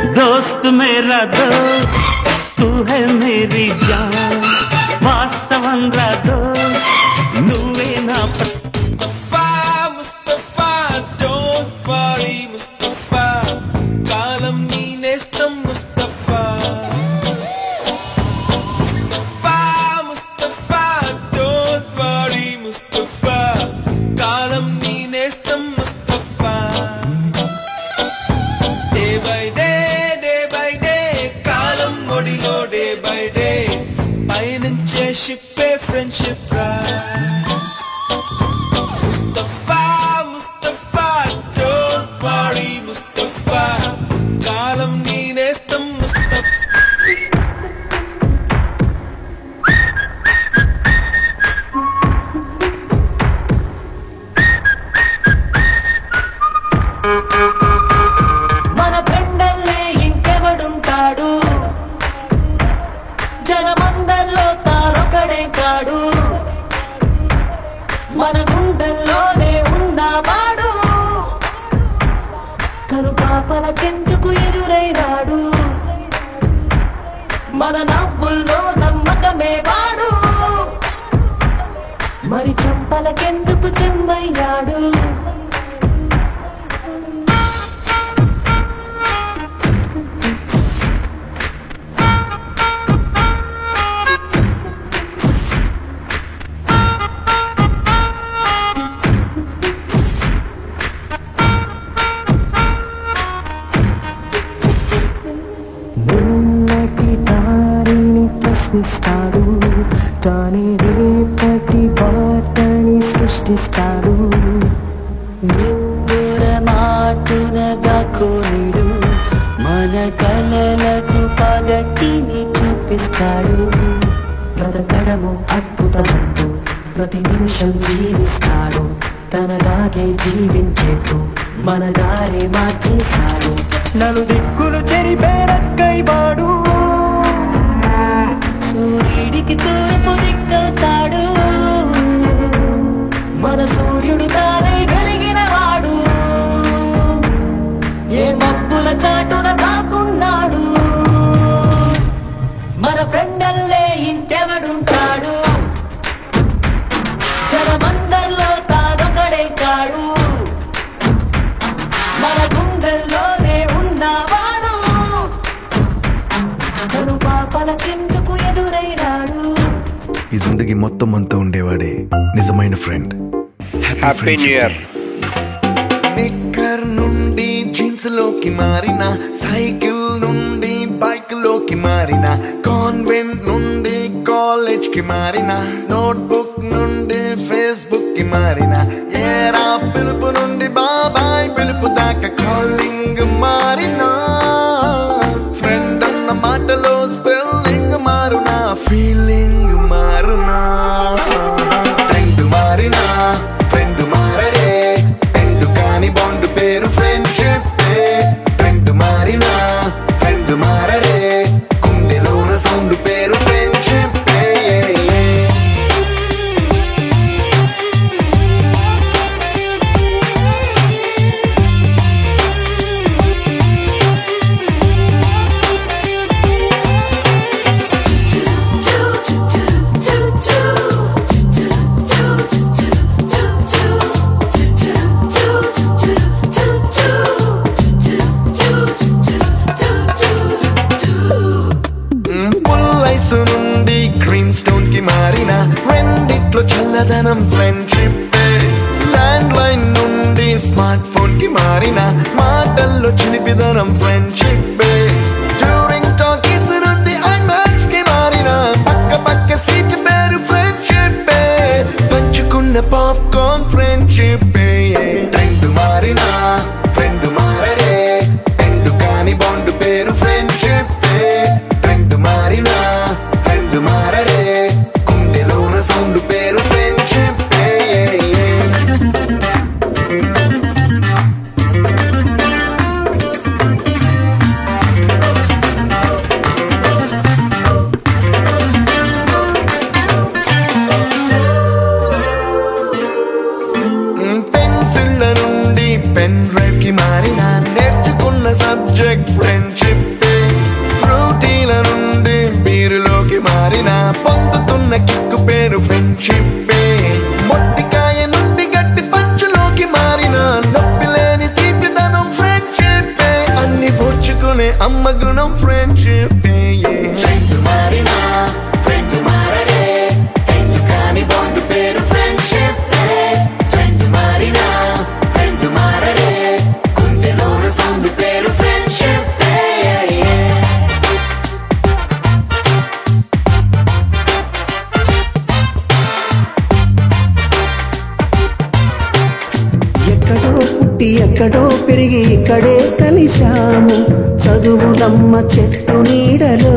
दोस्त मेरा दोस्त तू है मेरी जान వాస్తవం రా దోస్త్ నువ్వే నా ప్ర- Mustafa, Mustafa, don't worry, Mustafa. కాలం నీ నేస్తం Mustafa. Mustafa, Mustafa, don't worry, Mustafa. కాలం నీ నేస్తం Mustafa. Day by day, day by day, కాలం ఒడిలో day by day. పయనించే షిప్పే ఫ్రెండ్షిప్ రా Mustafa, Mustafa, don't worry, Mustafa. కాలం నీ నేస్తం Mustafa. మన ఫ్రెండల్లే ఇంకెవడుంటాడు జనమందరిలో తారొకడే కాడు మన గుండెల్లోనే ఉన్నవాడు కను పాపలకెందుకు ఎదురైనాడు మన నవ్వుల్లో నమ్మకమే వాడు మరి చెంపలకెందుకు చెమ్మయ్యాడు నిన్నటి దారిని ప్రశ్నిస్తాడు కానీ రేపటి బాటని సృష్టిస్తాడు నిందుర మాటునగా కోనిడు మన కలలకు పగటిని చూపిస్తాడు బ్రతకడము అద్భుతమంటూ ప్రతి నిమిషం జీవిస్తాడు తన దాగే జీవించేట్టు మన దారి మార్చేశాడు నలు దిక్కులు చెరిపేరక్కైవాడు సూర్యుడికి తూర్పు దిక్కవుతాడు మన సూర్యుడు తానై వెలిగిన వాడు ఏ మబ్బుల చాటున దాక్కున్నాడు మన ఫ్రెండల్లే ఇంకెవడుంటాడు జనమందరిలో తానొకడే కాడు మన గుండెల్లోనే ఉన్నవాడు తను పాపలకెందుకు ఎదురైనాడు ఈ జిందగీ మొత్తం అంతా ఉండేవాడే నిజమైన friend happy new year knicker నుండి జీన్స్ లోకి మారిన సైకిల్ నుండి బైక్ లోకి మారిన కాన్వెంట్ నుండి కాలేజ్ కి మారిన నోట్బుక్ నుండి ఫేస్బుక్ కి మారిన ఏరా పిలుపు నుండి బాబాయ్ పిలుపు దాకా కాలింగ్ మారిన ఫ్రెండ్ అన్న మాటలో స్పెల్లింగ్ మారునా ఫీలింగ్ మారునా ట్రెండ్ మారినా ఫ్రెండ్ మారడే ఎండు కాని బాండ్ పేరు ఫ్రెండ్షిప్ ట్రెండ్ మారినా ఫ్రెండ్ మారడే గుండెలోన సౌండ్ పేరు ఫ్రెండ్షిప్ పుల్లైసు నుండి క్రీమ్ స్టోన్ కి మారిన రెండిట్లో చల్లదనం ఫ్రెండ్షిప్ ల్యాండ్ లైన్ నుండి స్మార్ట్ ఫోన్ కి మారిన మాటల్లో చిలిపిదనం ఫ్రెండ్షిప్ డ్యూరింగ్ టాకీస్ నుండి ఐమాక్స్ కి మారిన పక్క పక్క సీట్ పేరు ఫ్రెండ్షిప్ పంచుకున్న పాప్కార్న్ ఫ్రెండ్షిప్ ట్రెండ్ మారిన ఫ్రెండ్ మారడే ఎండు కాని బాండ్ పేరు ఫ్రెండ్షిప్ ఫ్రెండ్ మారిన ఫ్రెండ్ మారడే గుండెలోన సౌండ్ పేరు ఫ్రెండ్షిప్ ఫ్రెండ్షిప్ ఫ్రూటీల నుండి బీరులోకి మారిన పొందుతున్న కిక్కు పేరు ఫ్రెండ్షిప్ మొట్టికాయ నుండి గట్టి పంచులోకి మారిన నొప్పి లేని తీపిదనం ఫ్రెండ్షిప్ అన్ని పోర్చుకునే అమ్మ గుణం ఫ్రెండ్షిప్ ఫ్రెండ్ మారినా ఫ్రెండ్ మారడే ఎందుకని బాండ్ పేరు ఫ్రెండ్షిప్ ఫ్రెండ్ మారినా ఫ్రెండ్ మారడే గుండెలోన సౌండ్ పేరు ఫ్రెండ్షిప్ ఎక్కడో పుట్టి ఎక్కడో పెరిగి ఇక్కడే కలిశాము చదువులమ్మ చెట్టు నీడలో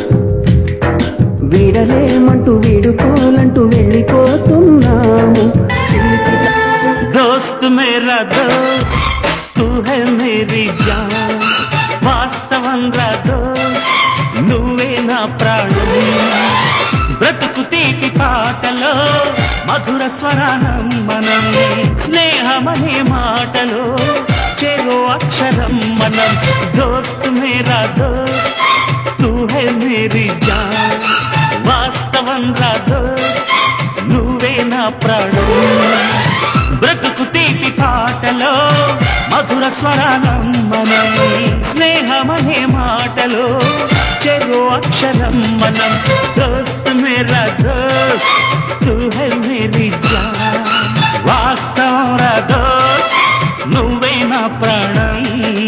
వీడలేమంటూ వీడుకోలంటూ వెళ్ళిపోతున్నాము చిలిపి दोस्त मेरा दोस्त तू है मेरी जान వాస్తవంగా దోస్త్ నువ్వే నా ప్రాణం బ్రతుకు తీపి పాటలో మధుర స్వరానం మనం స్నేహమనే మాటలో చెరో అక్షరం మనం దోస్త్ మేరా దోస్త్ తూ హై మేరీ జాన్ వాస్తవంగా దోస్త్ నువ్వే నా ప్రాణం బ్రతుకు తీపి పాటలో మధుర స్వరానం మనం స్నేహమనే మాటలో చెరో అక్షరం మనం దోస్త్ మేరా దోస్త్ తూ హై మేరీ జాన్ వాస్తవం రా దోస్త్ నువ్వే నా ప్రాణం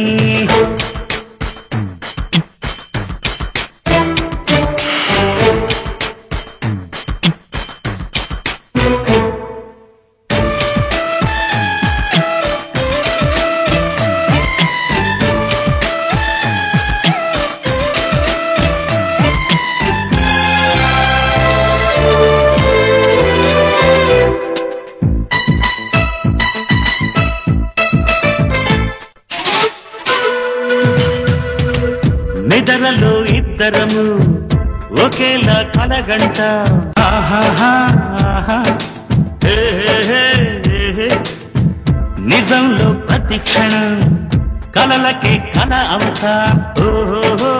నిద్రలో ఇద్దరము ఒకేలా కలగంట ఆహాహా, ఆహా. హే, హే, హే, హే, హే. నిజంలో ప్రతి క్షణం కలలకి కల అవుతా ఓహో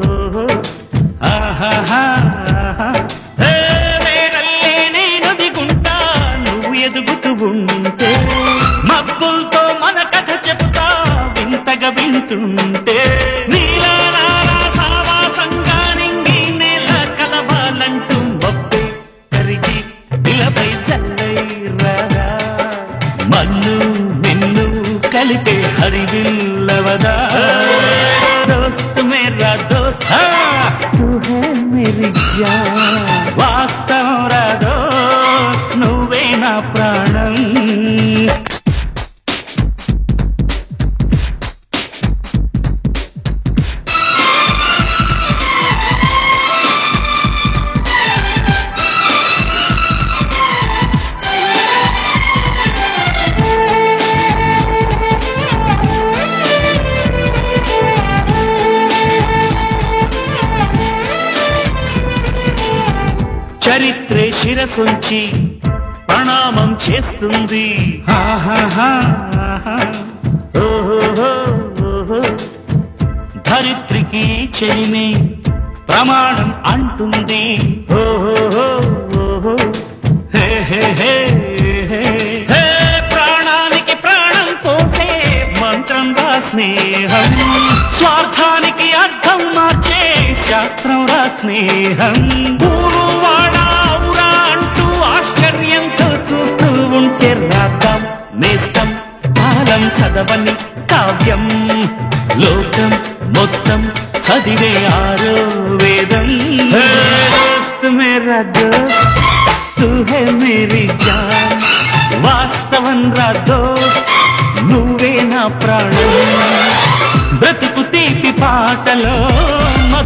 ఆహాహా, ఆహా. హే, వేరల్లే నేను దిగుంటా నువ్వు ఎదుగుతూ ఉంటే మబ్బులతో మన కథ చెప్తా వింతగా వింటుంటే నీలా నాలా సావాసంగా నింగి నేల కలవాలంటూ మొప్పే కరిగి ఇలపై చల్లై రాగా మన్ను నిన్ను కలిపే హరివిల్లవదా దోస్త్ మేరా దోస్త్ హా, తూ హై మేరీ జాన్ వాస్తవం రా దోస్త్ నువ్వే నా ప్రాణం చరిత్రే శిరసుంచి ప్రణామం చేస్తుంది ఆహాహా, ఆహా. ఓహోహో, ఓహో. ధరిత్రికి చెలిమే ప్రమాణం అంటుంది ఓహోహో, ఓహో. హే, హే, హే, హే. హే, ప్రాణానికి ప్రాణం పోసే మంత్రం రా స్నేహం స్వార్థానికి అర్థం మార్చే శాస్త్రం రా స్నేహం ఊరు వాడా ఊరా అంటూ ఆశ్చర్యంతో చూస్తూ ఉంటే రాద్దాం నేస్తం కాలం చదవని కావ్యం లోకం మొత్తం చదివే ఆరో వేదం హే, దోస్త్ మేరా దోస్త్ తూ హై మేరీ జాన్ వాస్తవం రా దోస్త్ నువ్వే నా ప్రాణం బ్రతుకు తీపి పాటలో మ-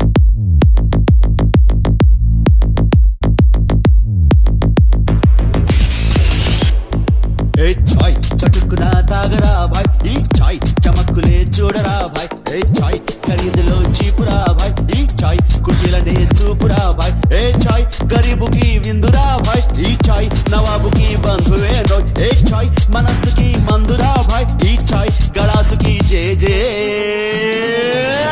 ఏ చాయ్ చటుక్కున తాగరా భాయ్ ఈ చాయ్ చమక్కులే చూడరా భాయ్ ఏ చాయ్ ఖరీదులో చీపురా భాయ్ ఈ చాయ్ కుర్చీలనే చూపురా భాయ్ ఏ చాయ్ గరీబుకి విందురా భాయ్ ఈ చాయ్ నవాబుకి బంధువే నోయ్ ఏ చాయ్ మనస్సుకి మందురా భాయ్ ఈ చాయ్ గళాసుకి జే జే